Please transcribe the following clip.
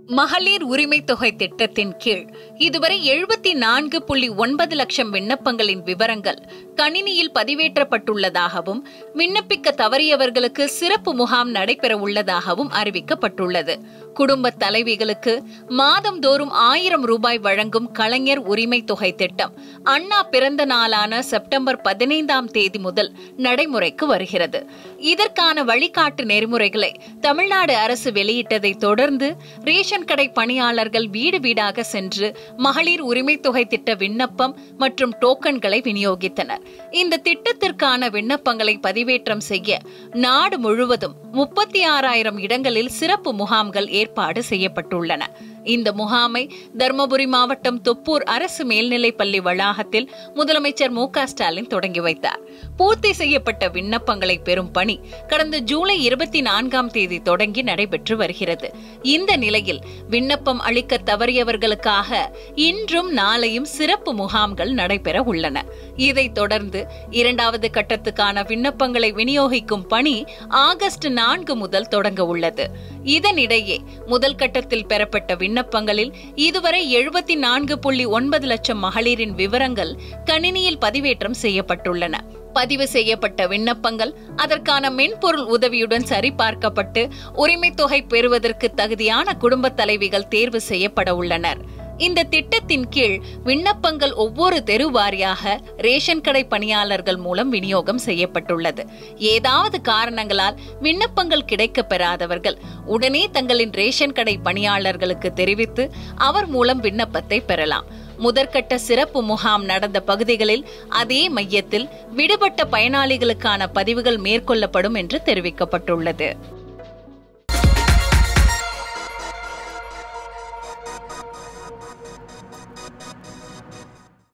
மகளிர் உரிமை தொகை திட்டத்தின் கீழ் இதுவரை எழுபத்தி நான்கு புள்ளி ஒன்பது லட்சம் விண்ணப்பங்களின் விவரங்கள் கணினியில் பதிவேற்றப்பட்டுள்ளதாகவும் விண்ணப்பிக்க தவறியவர்களுக்கு சிறப்பு முகாம் நடைபெற உள்ளதாகவும் அறிவிக்கப்பட்டுள்ளது குடும்ப தலைவிகளுக்கு மாதந்தோறும் ஆயிரம் ரூபாய் வழங்கும் கலைஞர் உரிமை தொகை திட்டம் அண்ணா பிறந்த நாளான செப்டம்பர் பதினைந்தாம் தேதி முதல் நடைமுறைக்கு வருகிறது இதற்கான வழிகாட்டு நெறிமுறைகளை தமிழ்நாடு அரசு வெளியிட்டதை தொடர்ந்து ரேஷன் கடை பணியாளர்கள் வீடு வீடாக சென்று மகளிர் உரிமை தொகை திட்ட விண்ணப்பம் மற்றும் டோக்கன்களை விநியோகித்தனர் இந்த திட்டத்திற்கான விண்ணப்பங்களை பதிவேற்றம் செய்ய நாடு முழுவதும் முப்பத்தி ஆறாயிரம் இடங்களில் சிறப்பு முகாம்கள் ஏற்பாடு செய்யப்பட்டுள்ளன இந்த முகாமை தருமபுரி மாவட்டம் தொப்பூர் அரசு மேல்நிலைப் பள்ளி வளாகத்தில் முதலமைச்சர் மு க ஸ்டாலின் தொடங்கி வைத்தார் பூர்த்தி செய்யப்பட்ட விண்ணப்பங்களை பெறும் பணி கடந்த ஜூலை இருபத்தி நான்காம் தேதி தொடங்கி நடைபெற்று வருகிறது இந்த நிலையில் விண்ணப்பம் அளிக்க தவறியவர்களுக்காக இன்றும் நாளையும் சிறப்பு முகாம்கள் நடைபெற உள்ளன இதைத் தொடர்ந்து இரண்டாவது கட்டத்துக்கான விண்ணப்பங்களை விநியோகிக்கும் பணி ஆகஸ்ட் நான்கு முதல் தொடங்க உள்ளது இதனிடையே முதல் கட்டத்தில் பெறப்பட்ட விண்ணப்பங்களில் இதுவரை எழுபத்தி நான்கு புள்ளி ஒன்பது லட்சம் மகளிரின் விவரங்கள் கணினியில் பதிவேற்றம் செய்யப்பட்டுள்ளன பதிவு செய்யப்பட்ட விண்ணப்பங்கள் அதற்கான மென்பொருள் உதவியுடன் சரிபார்க்கப்பட்டு உரிமை தொகை பெறுவதற்கு தகுதியான குடும்ப தலைவிகள் தேர்வு செய்யப்பட உள்ளனர் இந்த திட்டத்தின் கீழ் விண்ணப்பங்கள் ஒவ்வொரு தெரு வாரியாக ரேஷன் கடை பணியாளர்கள் மூலம் விநியோகம் செய்யப்பட்டுள்ளது ஏதாவது காரணங்களால் விண்ணப்பங்கள் கிடைக்க பெறாதவர்கள் உடனே தங்களின் ரேஷன் கடை பணியாளர்களுக்கு தெரிவித்து அவர் மூலம் விண்ணப்பத்தை பெறலாம் முதற்கட்ட சிறப்பு முகாம் நடந்த பகுதிகளில் அதே மையத்தில் விடுபட்ட பயனாளிகளுக்கான பதிவுகள் மேற்கொள்ளப்படும் என்று தெரிவிக்கப்பட்டுள்ளது